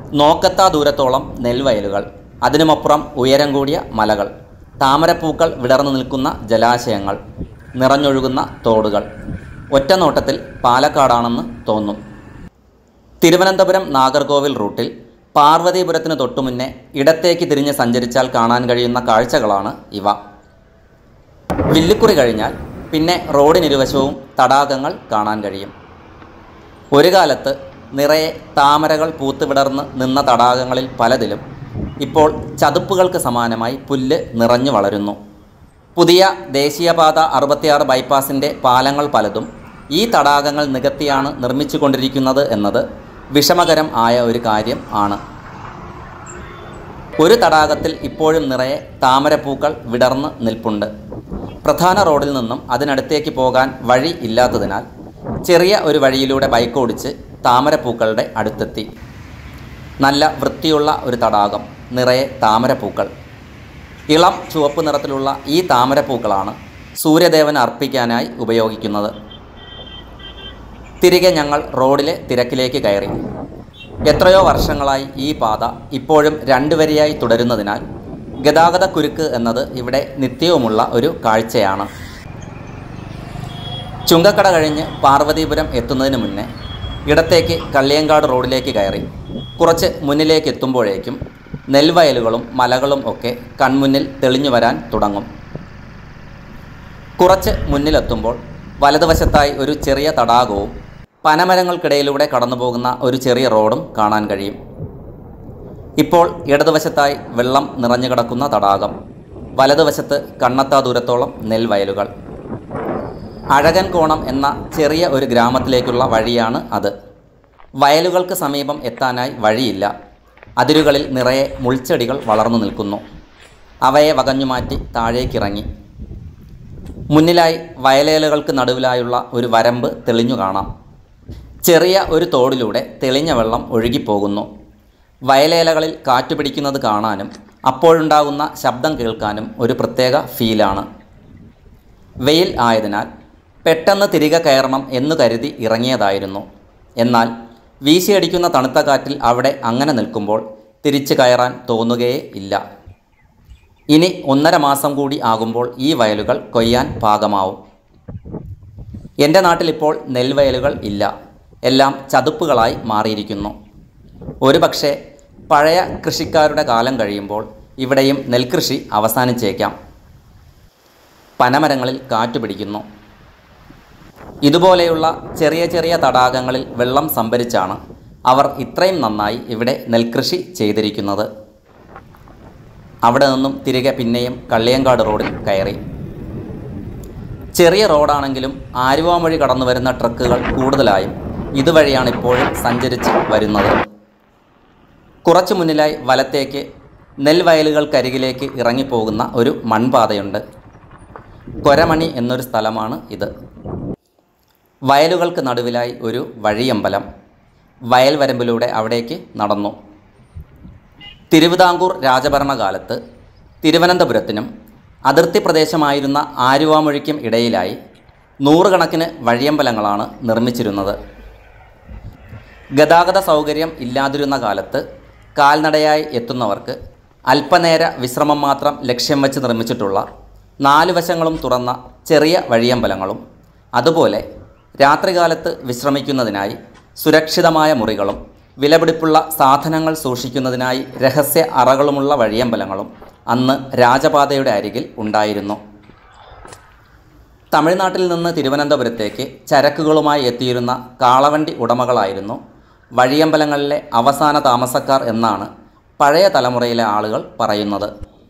നോക്കത്താ ദൂരത്തോളം നെൽവയലുകൾ അതിനുമപ്പുറം ഉയരം കൂടിയ മലകൾ താമരപ്പൂക്കൾ വിടർന്നു നിൽക്കുന്ന ജലാശയങ്ങൾ നിറഞ്ഞൊഴുകുന്ന തോടുകൾ ഒറ്റ നോട്ടത്തിൽ പാലക്കാടാണെന്ന് തോന്നും തിരുവനന്തപുരം നാഗർകോവിൽ റൂട്ടിൽ പാർവതീപുരത്തിന് തൊട്ടുമുന്നേ ഇടത്തേക്ക് തിരിഞ്ഞ് സഞ്ചരിച്ചാൽ കാണാൻ കഴിയുന്ന കാഴ്ചകളാണ് ഇവ വില്ലിക്കുറി കഴിഞ്ഞാൽ പിന്നെ റോഡിനിരുവശവും തടാകങ്ങൾ കാണാൻ കഴിയും ഒരു കാലത്ത് നിറയെ താമരകൾ പൂത്തുവിടർന്ന് നിന്ന തടാകങ്ങളിൽ പലതിലും ഇപ്പോൾ ചതുപ്പുകൾക്ക് സമാനമായി പുല്ല് നിറഞ്ഞു വളരുന്നു പുതിയ ദേശീയപാത അറുപത്തിയാറ് ബൈപ്പാസിൻ്റെ പാലങ്ങൾ പലതും ഈ തടാകങ്ങൾ നികത്തിയാണ് നിർമ്മിച്ചുകൊണ്ടിരിക്കുന്നത് എന്നത് വിഷമകരം ആയ ഒരു കാര്യം ആണ് ഒരു തടാകത്തിൽ ഇപ്പോഴും നിറയെ താമരപ്പൂക്കൾ വിടർന്ന് നിൽപ്പുണ്ട് പ്രധാന റോഡിൽ നിന്നും അതിനടുത്തേക്ക് പോകാൻ വഴി ഇല്ലാത്തതിനാൽ ചെറിയ ഒരു വഴിയിലൂടെ ബൈക്ക് ഓടിച്ച് താമരപ്പൂക്കളുടെ അടുത്തെത്തി നല്ല വൃത്തിയുള്ള ഒരു തടാകം നിറയെ താമരപ്പൂക്കൾ ഇളം ചുവപ്പ് നിറത്തിലുള്ള ഈ താമരപ്പൂക്കളാണ് സൂര്യദേവന് അർപ്പിക്കാനായി ഉപയോഗിക്കുന്നത് തിരികെ ഞങ്ങൾ റോഡിലെ തിരക്കിലേക്ക് കയറി എത്രയോ വർഷങ്ങളായി ഈ പാത ഇപ്പോഴും രണ്ട് വരിയായി തുടരുന്നതിനാൽ ഗതാഗത കുരുക്ക് എന്നത് ഇവിടെ നിത്യവുമുള്ള ഒരു കാഴ്ചയാണ് ചുങ്കക്കട കഴിഞ്ഞ് പാർവതീപുരം എത്തുന്നതിന് മുന്നേ ഇടത്തേക്ക് കള്ളിയങ്കാട് റോഡിലേക്ക് കയറി കുറച്ച് മുന്നിലേക്ക് എത്തുമ്പോഴേക്കും നെൽവയലുകളും മലകളും ഒക്കെ കൺമുന്നിൽ തെളിഞ്ഞു വരാൻ തുടങ്ങും കുറച്ച് മുന്നിലെത്തുമ്പോൾ വലതുവശത്തായി ഒരു ചെറിയ തടാകവും പനമരങ്ങൾക്കിടയിലൂടെ കടന്നുപോകുന്ന ഒരു ചെറിയ റോഡും കാണാൻ കഴിയും ഇപ്പോൾ ഇടതുവശത്തായി വെള്ളം നിറഞ്ഞു കിടക്കുന്ന തടാകം വലതുവശത്ത് കണ്ണത്താ ദൂരത്തോളം നെൽവയലുകൾ അഴകൻ കോണം എന്ന ചെറിയ ഒരു ഗ്രാമത്തിലേക്കുള്ള വഴിയാണ് അത് വയലുകൾക്ക് സമീപം എത്താനായി വഴിയില്ല അതിരുകളിൽ നിറയെ മുൾച്ചെടികൾ വളർന്നു നിൽക്കുന്നു അവയെ വകഞ്ഞുമാറ്റി താഴേക്കിറങ്ങി മുന്നിലായി വയലേലകൾക്ക് നടുവിലായുള്ള ഒരു വരമ്പ് തെളിഞ്ഞു കാണാം ചെറിയ ഒരു തോടിലൂടെ തെളിഞ്ഞ വെള്ളം ഒഴുകിപ്പോകുന്നു വയലേലകളിൽ കാറ്റ് പിടിക്കുന്നത് കാണാനും അപ്പോഴുണ്ടാകുന്ന ശബ്ദം കേൾക്കാനും ഒരു പ്രത്യേക ഫീലാണ് വെയിൽ ആയതിനാൽ പെട്ടെന്ന് തിരികെ കയറണം എന്ന് കരുതി ഇറങ്ങിയതായിരുന്നു എന്നാൽ വീശിയടിക്കുന്ന തണുത്ത കാറ്റിൽ അവിടെ അങ്ങനെ നിൽക്കുമ്പോൾ തിരിച്ചു കയറാൻ തോന്നുകയേ ഇല്ല ഇനി ഒന്നര മാസം കൂടി ആകുമ്പോൾ ഈ വയലുകൾ കൊയ്യാൻ പാകമാവും എൻ്റെ നാട്ടിലിപ്പോൾ നെൽവയലുകൾ ഇല്ല എല്ലാം ചതുപ്പുകളായി മാറിയിരിക്കുന്നു ഒരുപക്ഷെ പഴയ കൃഷിക്കാരുടെ കാലം കഴിയുമ്പോൾ ഇവിടെയും നെൽകൃഷി അവസാനിച്ചേക്കാം പനമരങ്ങളിൽ കാറ്റു പിടിക്കുന്നു ഇതുപോലെയുള്ള ചെറിയ ചെറിയ തടാകങ്ങളിൽ വെള്ളം സംഭരിച്ചാണ് അവർ ഇത്രയും നന്നായി ഇവിടെ നെൽകൃഷി ചെയ്തിരിക്കുന്നത് അവിടെ നിന്നും തിരികെ പിന്നെയും കള്ളിയങ്കാട് റോഡിൽ കയറി ചെറിയ റോഡാണെങ്കിലും ആലുവ വഴി കടന്നു വരുന്ന ട്രക്കുകൾ കൂടുതലായും ഇതുവഴിയാണ് ഇപ്പോഴും സഞ്ചരിച്ച് വരുന്നത് കുറച്ചു മുന്നിലായി വലത്തേക്ക് നെൽവയലുകൾക്കരികിലേക്ക് ഇറങ്ങിപ്പോകുന്ന ഒരു മൺപാതയുണ്ട് കൊരമണി എന്നൊരു സ്ഥലമാണ് ഇത് വയലുകൾക്ക് നടുവിലായി ഒരു വഴിയമ്പലം വയൽ വരമ്പിലൂടെ അവിടേക്ക് നടന്നു തിരുവിതാംകൂർ രാജഭരണകാലത്ത് തിരുവനന്തപുരത്തിനും അതിർത്തി പ്രദേശമായിരുന്ന ആലുവാമൊഴിക്കും ഇടയിലായി നൂറുകണക്കിന് വഴിയമ്പലങ്ങളാണ് നിർമ്മിച്ചിരുന്നത് ഗതാഗത സൗകര്യം ഇല്ലാതിരുന്ന കാലത്ത് കാൽനടയായി എത്തുന്നവർക്ക് അല്പനേര വിശ്രമം മാത്രം ലക്ഷ്യം വെച്ച് നിർമ്മിച്ചിട്ടുള്ള നാല് വശങ്ങളും തുറന്ന ചെറിയ വഴിയമ്പലങ്ങളും അതുപോലെ രാത്രികാലത്ത് വിശ്രമിക്കുന്നതിനായി സുരക്ഷിതമായ മുറികളും വിലപിടിപ്പുള്ള സാധനങ്ങൾ സൂക്ഷിക്കുന്നതിനായി രഹസ്യ അറകളുമുള്ള വഴിയമ്പലങ്ങളും അന്ന് രാജപാതയുടെ അരികിൽ ഉണ്ടായിരുന്നു തമിഴ്നാട്ടിൽ നിന്ന് തിരുവനന്തപുരത്തേക്ക് ചരക്കുകളുമായി എത്തിയിരുന്ന കാളവണ്ടി ഉടമകളായിരുന്നു വഴിയമ്പലങ്ങളിലെ അവസാന താമസക്കാർ എന്നാണ് പഴയ തലമുറയിലെ ആളുകൾ പറയുന്നത്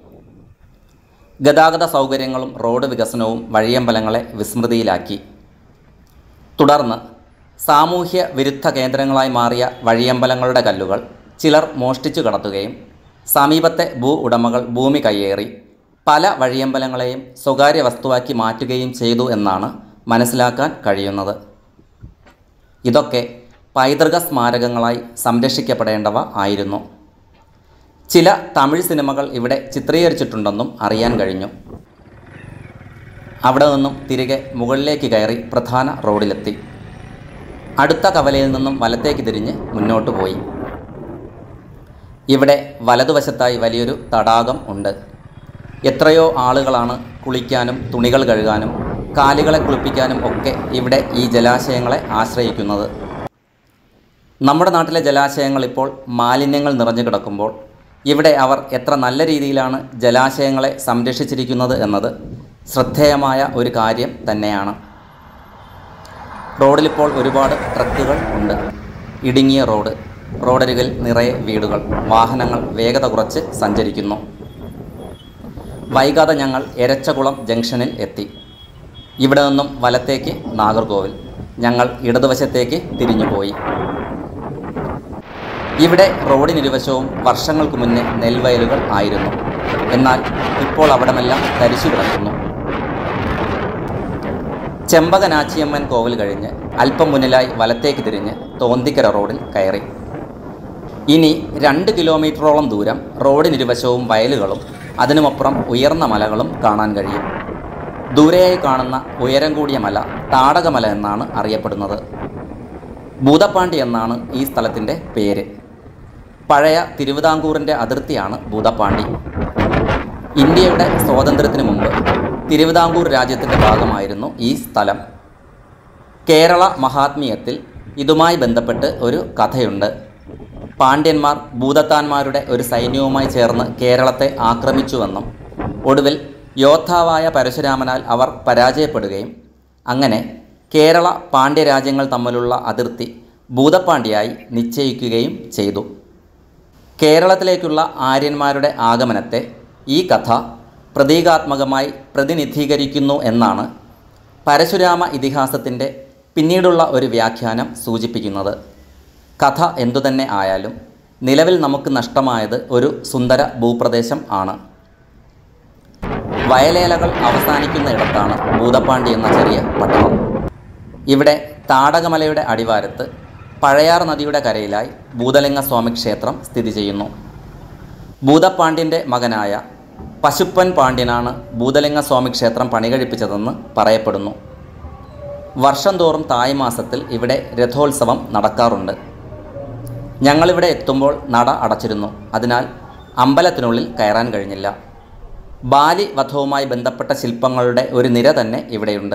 ഗതാഗത സൗകര്യങ്ങളും റോഡ് വികസനവും വഴിയമ്പലങ്ങളെ വിസ്മൃതിയിലാക്കി തുടർന്ന് സാമൂഹ്യ വിരുദ്ധ കേന്ദ്രങ്ങളായി മാറിയ വഴിയമ്പലങ്ങളുടെ കല്ലുകൾ ചിലർ മോഷ്ടിച്ചു കടത്തുകയും സമീപത്തെ ഭൂ ഉടമകൾ ഭൂമി കയ്യേറി പല വഴിയമ്പലങ്ങളെയും സ്വകാര്യ വസ്തുവാക്കി മാറ്റുകയും ചെയ്തു എന്നാണ് മനസ്സിലാക്കാൻ കഴിയുന്നത് ഇതൊക്കെ പൈതൃക സ്മാരകങ്ങളായി സംരക്ഷിക്കപ്പെടേണ്ടവ ആയിരുന്നു ചില തമിഴ് സിനിമകൾ ഇവിടെ ചിത്രീകരിച്ചിട്ടുണ്ടെന്നും അറിയാൻ കഴിഞ്ഞു അവിടെ നിന്നും തിരികെ മുകളിലേക്ക് കയറി പ്രധാന റോഡിലെത്തി അടുത്ത കവലയിൽ നിന്നും വലത്തേക്ക് തിരിഞ്ഞ് മുന്നോട്ട് പോയി ഇവിടെ വലതുവശത്തായി വലിയൊരു തടാകം ഉണ്ട് എത്രയോ ആളുകളാണ് കുളിക്കാനും തുണികൾ കഴുകാനും കാലുകളെ കുളിപ്പിക്കാനും ഒക്കെ ഇവിടെ ഈ ജലാശയങ്ങളെ ആശ്രയിക്കുന്നത് നമ്മുടെ നാട്ടിലെ ജലാശയങ്ങൾ ഇപ്പോൾ മാലിന്യങ്ങൾ നിറഞ്ഞു കിടക്കുമ്പോൾ ഇവിടെ അവർ എത്ര നല്ല രീതിയിലാണ് ജലാശയങ്ങളെ സംരക്ഷിച്ചിരിക്കുന്നത് എന്നത് ശ്രദ്ധേയമായ ഒരു കാര്യം തന്നെയാണ് റോഡിലിപ്പോൾ ഒരുപാട് ട്രക്കുകൾ ഉണ്ട് ഇടുങ്ങിയ റോഡ് റോഡരികിൽ നിറയെ വീടുകൾ വാഹനങ്ങൾ വേഗത കുറച്ച് സഞ്ചരിക്കുന്നു വൈകാതെ ഞങ്ങൾ എരച്ചകുളം ജംഗ്ഷനിൽ എത്തി ഇവിടെ നിന്നും വലത്തേക്ക് നാഗർകോവിൽ ഞങ്ങൾ ഇടതുവശത്തേക്ക് തിരിഞ്ഞുപോയി ഇവിടെ റോഡിനിരുവശവും വർഷങ്ങൾക്ക് മുന്നേ നെൽവയലുകൾ ആയിരുന്നു എന്നാൽ ഇപ്പോൾ അവിടമെല്ലാം തരിശു കിടക്കുന്നു ചെമ്പകനാച്ചിയമ്മൻ കോവിൽ കഴിഞ്ഞ് അല്പം മുന്നിലായി വലത്തേക്ക് തിരിഞ്ഞ് തോന്തിക്കര റോഡിൽ കയറി ഇനി രണ്ട് കിലോമീറ്ററോളം ദൂരം റോഡിനിരുവശവും വയലുകളും അതിനുമപ്പുറം ഉയർന്ന മലകളും കാണാൻ കഴിയും ദൂരെയായി കാണുന്ന ഉയരം കൂടിയ മല താടകമല എന്നാണ് അറിയപ്പെടുന്നത് ഭൂതപ്പാണ്ടി എന്നാണ് ഈ സ്ഥലത്തിൻ്റെ പേര് പഴയ തിരുവിതാംകൂറിൻ്റെ അതിർത്തിയാണ് ഭൂതപ്പാണ്ടി ഇന്ത്യയുടെ സ്വാതന്ത്ര്യത്തിന് മുമ്പ് തിരുവിതാംകൂർ രാജ്യത്തിൻ്റെ ഭാഗമായിരുന്നു ഈ സ്ഥലം കേരള മഹാത്മ്യത്തിൽ ഇതുമായി ബന്ധപ്പെട്ട് ഒരു കഥയുണ്ട് പാണ്ഡ്യന്മാർ ഭൂതത്താന്മാരുടെ ഒരു സൈന്യവുമായി ചേർന്ന് കേരളത്തെ ആക്രമിച്ചുവെന്നും ഒടുവിൽ യോദ്ധാവായ പരശുരാമനാൽ അവർ പരാജയപ്പെടുകയും അങ്ങനെ കേരള പാണ്ഡ്യരാജ്യങ്ങൾ തമ്മിലുള്ള അതിർത്തി ഭൂതപ്പാണ്ടിയായി നിശ്ചയിക്കുകയും ചെയ്തു കേരളത്തിലേക്കുള്ള ആര്യന്മാരുടെ ആഗമനത്തെ ഈ കഥ പ്രതീകാത്മകമായി പ്രതിനിധീകരിക്കുന്നു എന്നാണ് പരശുരാമ ഇതിഹാസത്തിൻ്റെ പിന്നീടുള്ള ഒരു വ്യാഖ്യാനം സൂചിപ്പിക്കുന്നത് കഥ എന്തുതന്നെ ആയാലും നിലവിൽ നമുക്ക് നഷ്ടമായത് ഒരു സുന്ദര ഭൂപ്രദേശം ആണ് വയലേലകൾ അവസാനിക്കുന്ന ഇടത്താണ് ഭൂതപ്പാണ്ടി എന്ന ചെറിയ പട്ടണം ഇവിടെ താടകമലയുടെ അടിവാരത്ത് പഴയാർ നദിയുടെ കരയിലായി ഭൂതലിംഗ സ്വാമി ക്ഷേത്രം സ്ഥിതി ചെയ്യുന്നു ഭൂതപ്പാണ്ഡ്യൻ്റെ മകനായ പശുപ്പൻ പാണ്ഡ്യനാണ് ഭൂതലിംഗ സ്വാമി ക്ഷേത്രം പണികഴിപ്പിച്ചതെന്ന് പറയപ്പെടുന്നു വർഷം തോറും തായ് മാസത്തിൽ ഇവിടെ രഥോത്സവം നടക്കാറുണ്ട് ഞങ്ങളിവിടെ എത്തുമ്പോൾ നട അടച്ചിരുന്നു അതിനാൽ അമ്പലത്തിനുള്ളിൽ കയറാൻ കഴിഞ്ഞില്ല ബാലി വധവുമായി ബന്ധപ്പെട്ട ശില്പങ്ങളുടെ ഒരു നിര തന്നെ ഇവിടെയുണ്ട്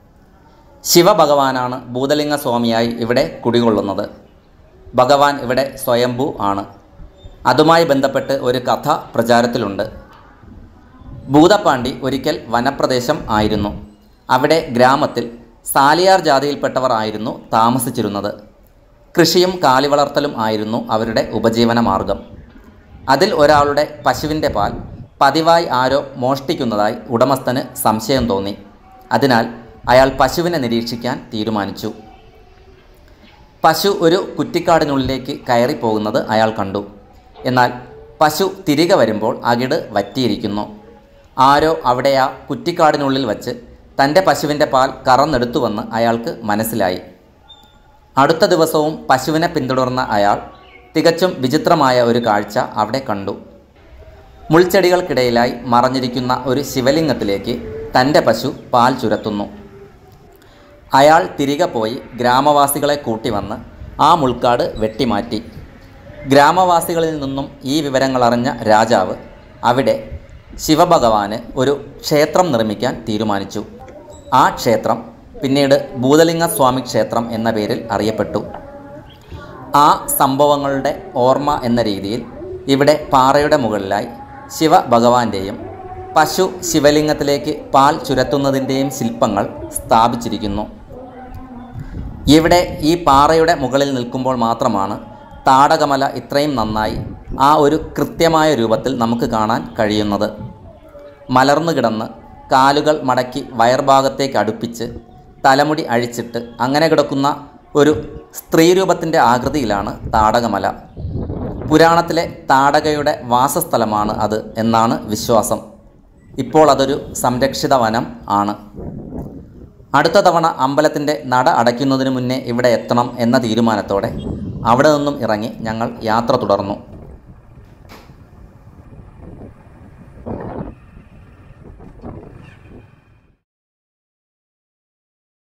ശിവഭഗവാനാണ് ഭൂതലിംഗ സ്വാമിയായി ഇവിടെ കുടികൊള്ളുന്നത് ഭഗവാൻ ഇവിടെ സ്വയംഭൂ ആണ് അതുമായി ബന്ധപ്പെട്ട് ഒരു കഥ പ്രചാരത്തിലുണ്ട് ഭൂതപ്പാണ്ടി ഒരിക്കൽ വനപ്രദേശം ആയിരുന്നു അവിടെ ഗ്രാമത്തിൽ സാലിയാർ ജാതിയിൽപ്പെട്ടവർ ആയിരുന്നു താമസിച്ചിരുന്നത് കൃഷിയും കാലിവളർത്തലും ആയിരുന്നു അവരുടെ ഉപജീവന മാർഗം അതിൽ ഒരാളുടെ പശുവിൻ്റെ പാൽ പതിവായി ആരോ മോഷ്ടിക്കുന്നതായി ഉടമസ്ഥന് സംശയം തോന്നി അതിനാൽ അയാൾ പശുവിനെ നിരീക്ഷിക്കാൻ തീരുമാനിച്ചു പശു ഒരു കുറ്റിക്കാടിനുള്ളിലേക്ക് കയറിപ്പോകുന്നത് അയാൾ കണ്ടു എന്നാൽ പശു തിരികെ വരുമ്പോൾ അകിട് വറ്റിയിരിക്കുന്നു ആരോ അവിടെ ആ കുറ്റിക്കാടിനുള്ളിൽ വച്ച് തൻ്റെ പശുവിൻ്റെ പാൽ കറന്നെടുത്തുവെന്ന് അയാൾക്ക് മനസ്സിലായി അടുത്ത ദിവസവും പശുവിനെ പിന്തുടർന്ന അയാൾ തികച്ചും വിചിത്രമായ ഒരു കാഴ്ച അവിടെ കണ്ടു മുൾച്ചെടികൾക്കിടയിലായി മറഞ്ഞിരിക്കുന്ന ഒരു ശിവലിംഗത്തിലേക്ക് തൻ്റെ പശു പാൽ ചുരത്തുന്നു അയാൾ തിരികെ പോയി ഗ്രാമവാസികളെ കൂട്ടിവന്ന് ആ മുൾക്കാട് വെട്ടിമാറ്റി ഗ്രാമവാസികളിൽ നിന്നും ഈ വിവരങ്ങൾ അറിഞ്ഞ രാജാവ് അവിടെ ശിവഭഗവാന് ഒരു ക്ഷേത്രം നിർമ്മിക്കാൻ തീരുമാനിച്ചു ആ ക്ഷേത്രം പിന്നീട് ഭൂതലിംഗ സ്വാമി ക്ഷേത്രം എന്ന പേരിൽ അറിയപ്പെട്ടു ആ സംഭവങ്ങളുടെ ഓർമ്മ എന്ന രീതിയിൽ ഇവിടെ പാറയുടെ മുകളിലായി ശിവഭഗവാന്റെയും പശു ശിവലിംഗത്തിലേക്ക് പാൽ ചുരത്തുന്നതിൻ്റെയും ശില്പങ്ങൾ സ്ഥാപിച്ചിരിക്കുന്നു ഇവിടെ ഈ പാറയുടെ മുകളിൽ നിൽക്കുമ്പോൾ മാത്രമാണ് താടകമല ഇത്രയും നന്നായി ആ ഒരു കൃത്യമായ രൂപത്തിൽ നമുക്ക് കാണാൻ കഴിയുന്നത് മലർന്നു കിടന്ന് കാലുകൾ മടക്കി വയർഭാഗത്തേക്ക് അടുപ്പിച്ച് തലമുടി അഴിച്ചിട്ട് അങ്ങനെ കിടക്കുന്ന ഒരു സ്ത്രീരൂപത്തിൻ്റെ ആകൃതിയിലാണ് താടകമല പുരാണത്തിലെ താടകയുടെ വാസസ്ഥലമാണ് അത് എന്നാണ് വിശ്വാസം ഇപ്പോൾ അതൊരു സംരക്ഷിത വനം ആണ് അടുത്ത തവണ അമ്പലത്തിൻ്റെ നട അടയ്ക്കുന്നതിന് മുന്നേ ഇവിടെ എത്തണം എന്ന തീരുമാനത്തോടെ അവിടെ നിന്നും ഇറങ്ങി ഞങ്ങൾ യാത്ര തുടർന്നു